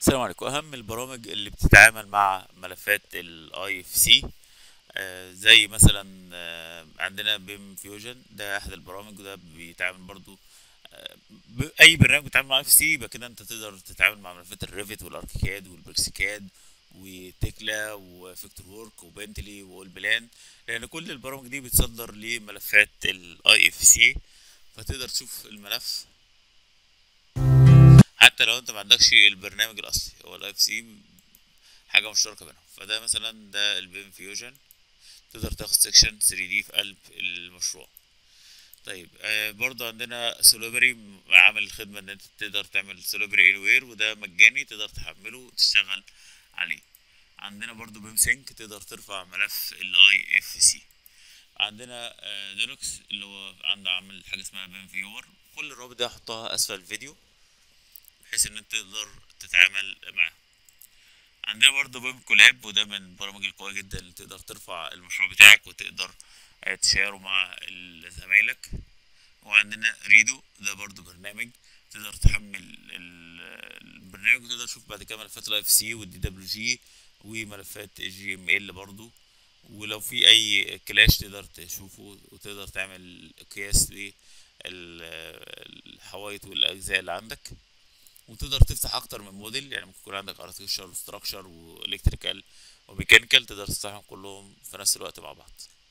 السلام عليكم اهم البرامج اللي بتتعامل مع ملفات الاي اف سي زي مثلا آه، عندنا بيم فيوجن ده احد البرامج وده بيتعامل برضو آه، ب- اي برنامج بيتعامل مع اف سي يبقى كده انت تقدر تتعامل مع ملفات الريفت والاركيكاد والبركسيكاد وتكلا وفيكتور وورك وبنتلي والبلان لان كل البرامج دي بتصدر لملفات الاي اف سي فتقدر تشوف الملف حتى لو انت ما عندكش البرنامج الاصلي هو الاي اف سي حاجه مشتركه بينهم فده مثلا ده البيم فيوجن تقدر تاخد سيكشن 3 دي في قلب المشروع طيب آه برضه عندنا سولوبري عامل الخدمه ان انت تقدر تعمل سولوبري انوير وده مجاني تقدر تحمله وتشتغل عليه عندنا برضه بيم سينك تقدر ترفع ملف الاي اف سي عندنا آه ديلوكس اللي هو عنده عامل حاجه اسمها بيم فيور كل الروابط دي هحطها اسفل الفيديو بحيث ان انت تقدر تتعامل معاه عندنا برضه بيم كولاب وده من البرامج القوية جدا اللي تقدر ترفع المشروع بتاعك وتقدر آه، تشيره مع ال- زمايلك وعندنا ريدو ده برضه برنامج تقدر تحمل ال- البرنامج وتقدر تشوف بعد كده ملفات الاي اف سي والدي دبليو جي وملفات الجي ام ال برضه ولو في اي كلاش تقدر تشوفه وتقدر تعمل قياس للحوايط والاجزاء اللي عندك وتقدر تفتح اكتر من موديل يعني ممكن يكون عندك ارتفيشال وستراكشر والكتريكال وميكانيكال تقدر تفتحهم كلهم في نفس الوقت مع بعض